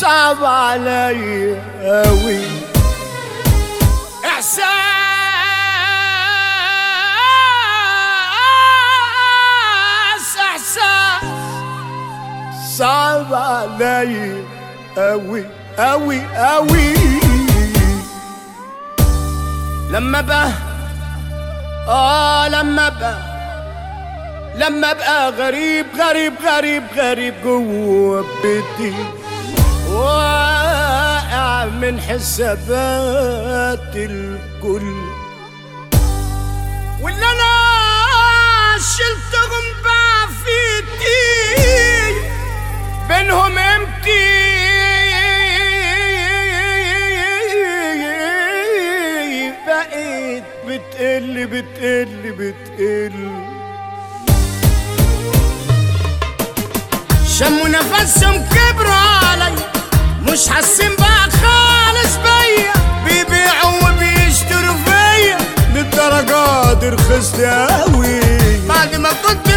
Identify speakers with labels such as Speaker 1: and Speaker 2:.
Speaker 1: صعب علي أوي إحساس إحساس صعب علي أوي أوي أوي لما بقى آه لما بقى لما ابقى غريب غريب غريب غريب جوه بيتي واقع من حسابات الكل واللي انا شلتهم بقى في ايدي بينهم امتي بقيت بتقل بتقل بتقل شموا نفسهم كبروا علي مش حاسين بقى خالص بيا بيبيعوا وبيشتروا فيا للدرجة دي رخصت اوي بعد ما كنت